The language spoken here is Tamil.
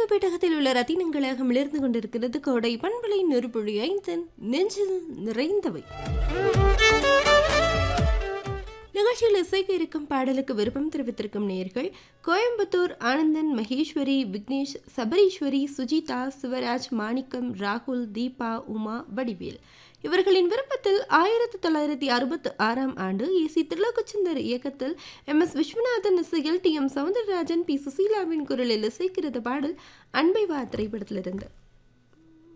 பெட்டகத்தில் உள்ள ரத்தினங்களாக மிளர்ந்து கொண்டிருக்கிறது கோடை பண்பலை நெருப்புழி ஐந்தன் நெஞ்சில் நிறைந்தவை நிகழ்ச்சியில் இசைக்கு இருக்கும் பாடலுக்கு விருப்பம் தெரிவித்திருக்கும் நேர்கள் கோயம்புத்தூர் ஆனந்தன் மகேஸ்வரி விக்னேஷ் சபரீஸ்வரி சுஜிதா சிவராஜ் மாணிக்கம் ராகுல் தீபா உமா வடிவேல் இவர்களின் விருப்பத்தில் ஆயிரத்தி தொள்ளாயிரத்தி அறுபத்தி ஆறாம் ஆண்டு ஏசி திருலோகச்சந்தர் இயக்கத்தில் எம் எஸ் விஸ்வநாதன் இசையில் டி எம் சவுந்தரராஜன் பி சுசீலாவின் குரலில் இசைக்கிறது பாடல் அன்பை வா திரைப்படத்திலிருந்து